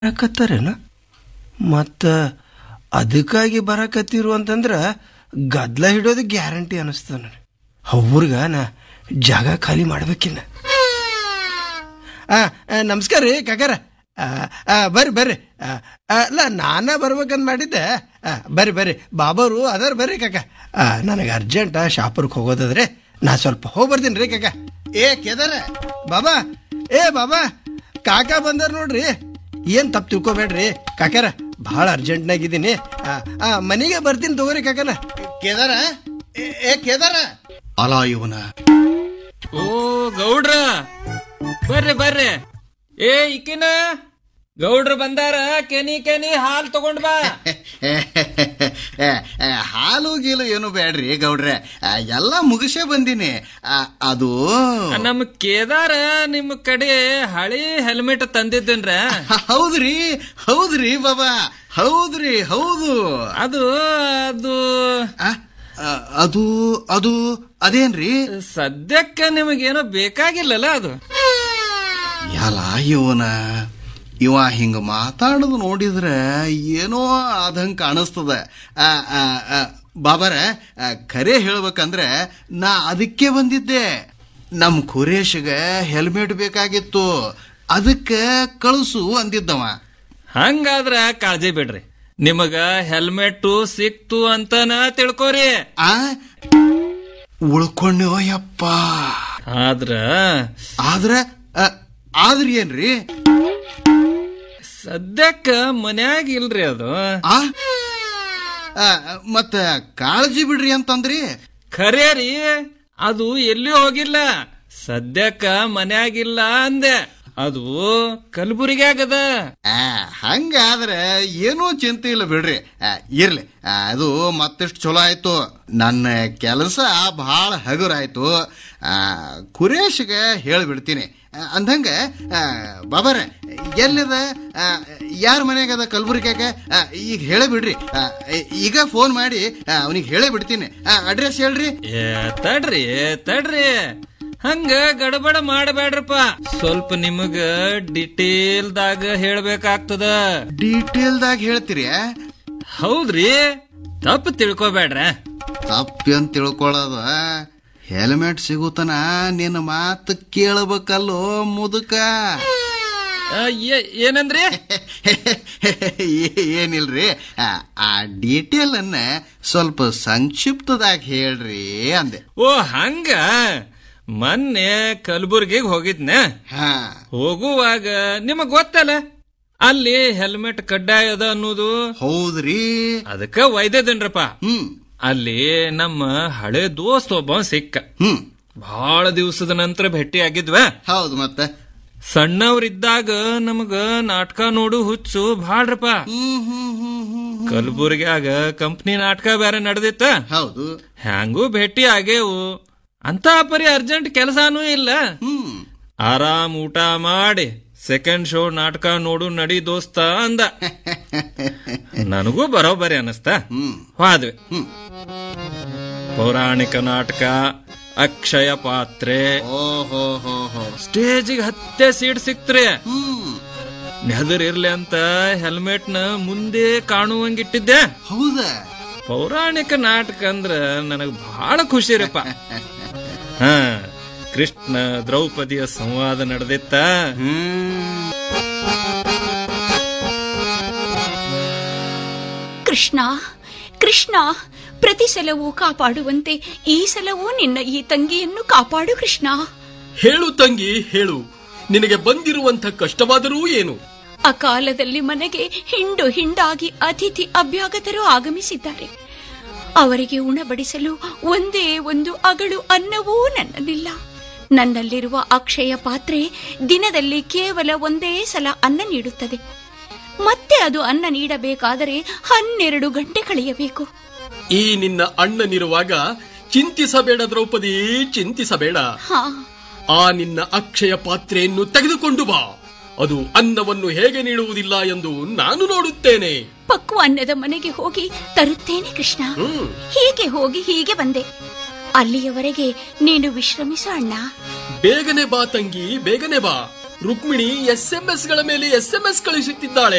ಬರಕತ್ತಾರೇನ ಮತ್ತು ಅದಕ್ಕಾಗಿ ಬರಕತ್ತಿರು ಅಂತಂದ್ರೆ ಗದ್ಲ ಹಿಡೋದು ಗ್ಯಾರಂಟಿ ಅನಿಸ್ತದ ನನಗೆ ಅವ್ರಿಗ ನಾ ಜಾಗ ಖಾಲಿ ಮಾಡ್ಬೇಕಿನ್ನ ಆ, ಆ, ನಮಸ್ಕಾರ ರೀ ಕಾಕಾರ ಆ, ಆ, ಬರ್ರಿ ಬರ್ರಿ ಆ, ಆ, ಅಲ್ಲ ನಾನ ಬರ್ಬೇಕಂತ ಮಾಡಿದ್ದೆ ಆ, ಬರ್ರಿ ಬರ್ರಿ ಬಾಬರು ಅದಾರ ಬರ್ರಿ ಕಾಕ ಆ, ನನಗೆ ಅರ್ಜೆಂಟ್ ಶಾಪುರ್ಗೆ ಹೋಗೋದಾದ್ರೆ ನಾ ಸ್ವಲ್ಪ ಹೋಗಿ ಬರ್ತೀನಿ ರೀ ಕಾಕ ಏ ಕೇದಾರ ಬಾಬಾ ಏ ಬಾಬಾ ಕಾಕ ಬಂದಾರ ನೋಡ್ರಿ ಏನ್ ತಪ್ಪು ತಿಳ್ಕೊಬೇಡ್ರಿ ಕಾಕಾರ ಭಾಳ ಅರ್ಜೆಂಟ್ನಾಗಿದ್ದೀನಿ ಆ, ಆ, ಮನೆಗೆ ಬರ್ತೀನಿ ತಗೋರಿ ಕಾಕನ ಕೇದಾರ ಏ, ಏ ಕೇದಾರ ಅಲ ಇವನ ಓ ಗೌಡ್ರ ಬರ್ರಿ ಬರ್ರಿ ಏ ಇಕ್ಕಿನ ಗೌಡ್ರು ಬಂದಾರ ಕೆನಿ ಕೆನಿ ಹಾಲ್ ತಗೊಂಡ್ ಬಾ ಹಾಲು ಗೀಲು ಏನು ಬೇಡ್ರಿ ಗೌಡ್ರೆ ಆ, ಎಲ್ಲ ಮುಗಿಸೇ ಬಂದೀನಿ ಆ, ಅದು ನಮ್ ಕೇದಾರ ನಿಮ್ ಕಡೆ ಹಳಿ ಹೆಲ್ಮೆಟ್ ತಂದಿದ್ದೇನ್ರ ಹೌದ್ರಿ ಹೌದ್ರಿ ಬಾಬಾ ಹೌದ್ರಿ ಹೌದು ಅದು ಅದು ಆ, ಆ, ಅದು ಅದು ಅದೇನ್ರಿ ಸದ್ಯಕ್ಕ ನಿಮಗೇನೋ ಬೇಕಾಗಿಲ್ಲಲ್ಲ ಅದು ಎಲ್ಲ ಇವನ ಇವ ಹಿಂಗ ಮಾತಾಡೋದು ನೋಡಿದ್ರೆ ಏನೋ ಆದಂಗೆ ಕಾಣಿಸ್ತದ ಆ, ಆ, ಆ, ಬಾಬಾರ ಆ, ಖರೆ ಹೇಳ್ಬೇಕಂದ್ರೆ ನಾ ಅದಕ್ಕೆ ಬಂದಿದ್ದೆ ನಮ್ ಖುರೇಶ್ಗೆ ಹೆಲ್ಮೆಟ್ ಬೇಕಾಗಿತ್ತು ಅದಕ್ಕೆ ಕಳಿಸು ಅಂದಿದ್ದವ ಹಂಗಾದ್ರ ಕಾಳಜಿ ಬಿಡ್ರಿ ನಿಮಗ ಹೆಲ್ಮೆಟ್ ಸಿಕ್ತು ಅಂತನ ತಿಳ್ಕೊರಿ ಆ ಉಳ್ಕೊಂಡ್ಯೋ ಯಪ್ಪ ಆದ್ರ ಆದ್ರ ಆ, ಆದ್ರ ಏನ್ರಿ ಸದ್ಯಕ್ಕ ಮನ್ಯಾಗ ಇಲ್ರಿ ಅದು ಆ ಆ, ಮತ್ತ ಕಾಳಜಿ ಬಿಡ್ರಿ ಅಂತಂದ್ರಿ ಖರೇ ರೀ ಅದು ಎಲ್ಲಿ ಹೋಗಿಲ್ಲ ಸದ್ಯಕ್ಕ ಮನ್ಯಾಗಿಲ್ಲ ಅಂದೆ ಅದು ಕಲಬುರಗ್ಯಾಗದ ಆ, ಹಂಗಾದ್ರೆ ಏನೂ ಚಿಂತೆ ಇಲ್ಲ ಬಿಡ್ರಿ ಆ, ಇರ್ಲಿ ಆ, ಅದು ಮತ್ತಿಷ್ಟು ಚಲೋ ಆಯ್ತು ನನ್ನ ಕೆಲಸ ಭಾಳ ಹಗುರಾಯ್ತು ಆ, ಖುರೇಶ್ಗೆ ಹೇಳಿಬಿಡ್ತೀನಿ ಆ, ಅಂದಂಗ ಆ, ಬಾಬಾರ ಎಲ್ಲಿದ ಯಾರ ಮನೆಗದ ಕಲಬುರಗ್ಯಾಗ ಆ, ಈಗ ಹೇಳಬಿಡ್ರಿ ಆ, ಈಗ ಫೋನ್ ಮಾಡಿ ಅವನಿಗೆ ಹೇಳೇ ಬಿಡ್ತೀನಿ ಅಡ್ರೆಸ್ ಹೇಳ್ರಿ ಏ ತಡ್ರಿ ತಡ್ರಿ ಹಂಗ ಗಡಬಡ ಮಾಡಬೇಡ್ರಪ್ಪ ಸ್ವಲ್ಪ ನಿಮಗ ಡಿಟೇಲ್ದಾಗ ಹೇಳ್ಬೇಕಾಗ್ತದ ಡೀಟೇಲ್ದಾಗ ಹೇಳ್ತೀರಿ ಹೌದ್ರಿ ತಪ್ಪು ತಿಳ್ಕೊಬೇಡ್ರ ತಪ್ಪಿ ಅಂತ ತಿಳ್ಕೊಳ್ಳೋದ ಹೆಲ್ಮೆಟ್ ಸಿಗುತ್ತನ ನಿನ್ನ ಮಾತು ಕೇಳಬೇಕಲ್ಲೋ ಮುದುಕ ಆ, ಏ- ಏನಂದ್ರಿ ಏ- ಏನಿಲ್ರಿ ಆ, ಆ ಡೀಟೇಲ್ ಅನ್ನ ಸ್ವಲ್ಪ ಸಂಕ್ಷಿಪ್ತದಾಗ ಹೇಳ್ರಿ ಅಂದೆ ಓ ಹಂಗ ಮೊನ್ನೆ ಕಲಬುರ್ಗಿಗೆ ಹೋಗಿದ್ನ ಹಾ ಹೋಗುವಾಗ ನಿಮಗ್ ಗೊತ್ತಲ್ಲ ಅಲ್ಲಿ ಹೆಲ್ಮೆಟ್ ಕಡ್ಡಾಯ ಅದ ಅನ್ನೋದು ಹೌದ್ರಿ ಅದಕ್ಕ ಒಯ್ದದನ್ರಪ್ಪ ಹ್ಮ್ ಅಲ್ಲಿ ನಮ್ಮ ಹಳೆ ದೋಸ್ತ್ ಒಬ್ಬ ಸಿಕ್ಕ ಹ್ಮ್ ಬಹಳ ದಿವಸದ ನಂತರ ಭೇಟಿ ಆಗಿದ್ವ ಹೌದು ಮತ್ತೆ ಸಣ್ಣವ್ರಿದ್ದಾಗ ನಮಗ ನಾಟಕ ನೋಡು ಹುಚ್ಚು ಭಾಳ್ರಪ್ಪ ಹ್ಮ್ ಹ್ಮ್ ಹ್ಮ್ ಹ್ಮ್ ಕಲಬುರ್ಗ್ಯಾಗ ಕಂಪ್ನಿ ನಾಟಕ ಬೇರೆ ನಡೆದಿತ್ತ ಹೌದು ಹ್ಯಾಂಗೂ ಭೇಟಿ ಆಗೇವು ಅಂತ ಪರಿ ಅರ್ಜೆಂಟ್ ಕೆಲಸಾನೂ ಇಲ್ಲ ಹ್ಮ್ ಆರಾಮ್ ಊಟ ಮಾಡಿ ಸೆಕೆಂಡ್ ಶೋ ನಾಟಕ ನೋಡು ನಡಿ ದೋಸ್ತ ಅಂದ ನನಗೂ ಬರೋಬರಿ ಅನಸ್ತ ಹ್ಮ್ ಹೋದ್ವಿ ಹ್ಮ್ ಪೌರಾಣಿಕ ನಾಟಕ ಅಕ್ಷಯ ಪಾತ್ರೆ ಓಹೋ ಹೋ ಹೋ ಸ್ಟೇಜಿಗೆ ಹತ್ತೆ ಸೀಟ್ ಸಿಕ್ತ್ರಿ ಹ್ಮ್ ನೆದರ್ ಇರ್ಲಿ ಅಂತ ಹೆಲ್ಮೆಟ್ ನ ಮುಂದೆ ಕಾಣುವಂಗಿಟ್ಟಿದ್ದೆ ಹೌದಾ ಪೌರಾಣಿಕ ನಾಟಕ ಅಂದ್ರ ನನಗ್ ಬಹಳ ಖುಷಿ ರೀಪ ಹಾ ಕೃಷ್ಣ ದ್ರೌಪದಿಯ ಸಂವಾದ ನಡೆದಿತ್ತ ಹ್ಮ್ ಕೃಷ್ಣ ಕೃಷ್ಣ ಪ್ರತಿ ಸಲವೂ ಕಾಪಾಡುವಂತೆ ಈ ಸಲವೂ ನಿನ್ನ ಈ ತಂಗಿಯನ್ನು ಕಾಪಾಡು ಕೃಷ್ಣ ಹೇಳು ತಂಗಿ ಹೇಳು ನಿನಗೆ ಬಂದಿರುವಂಥ ಕಷ್ಟವಾದರೂ ಏನು ಅಕಾಲದಲ್ಲಿ ಮನೆಗೆ ಹಿಂಡು ಹಿಂಡಾಗಿ ಅತಿಥಿ ಅಭ್ಯಾಗತರು ಆಗಮಿಸಿದ್ದಾರೆ ಅವರಿಗೆ ಉಣಬಡಿಸಲು ಒಂದೇ ಒಂದು ಅಗಳು ಅನ್ನವೂ ನನ್ನಲ್ಲಿಲ್ಲ ನನ್ನಲ್ಲಿರುವ ಅಕ್ಷಯ ಪಾತ್ರೆ ದಿನದಲ್ಲಿ ಕೇವಲ ಒಂದೇ ಸಲ ಅನ್ನ ನೀಡುತ್ತದೆ ಮತ್ತೆ ಅದು ಅನ್ನ ನೀಡಬೇಕಾದರೆ ಹನ್ನೆರಡು ಗಂಟೆ ಕಳೆಯಬೇಕು ಈ ನಿನ್ನ ಅಣ್ಣನಿರುವಾಗ ಚಿಂತಿಸಬೇಡ ದ್ರೌಪದಿ ಚಿಂತಿಸಬೇಡ ಹಾ ಆ ನಿನ್ನ ಅಕ್ಷಯ ಪಾತ್ರೆಯನ್ನು ತೆಗೆದುಕೊಂಡು ಬಾ ಅದು ಅನ್ನವನ್ನು ಹೇಗೆ ನೀಡುವುದಿಲ್ಲ ಎಂದು ನಾನು ನೋಡುತ್ತೇನೆ ಪಕ್ವ ಅನ್ನದ ಮನೆಗೆ ಹೋಗಿ ತರುತ್ತೇನೆ ಕೃಷ್ಣ ಹ್ಮ್ ಹೀಗೆ ಹೋಗಿ ಹೀಗೆ ಬಂದೆ ಅಲ್ಲಿಯವರೆಗೆ ನೀನು ವಿಶ್ರಮಿಸು ಅಣ್ಣ ಬೇಗನೆ ಬಾ ತಂಗಿ ಬೇಗನೆ ಬಾ ರುಕ್ಮಿಣಿ ಎಸ್ ಎಂ ಎಸ್ ಗಳ ಮೇಲೆ ಎಸ್ ಎಂ ಎಸ್ ಕಳಿಸುತ್ತಿದ್ದಾಳೆ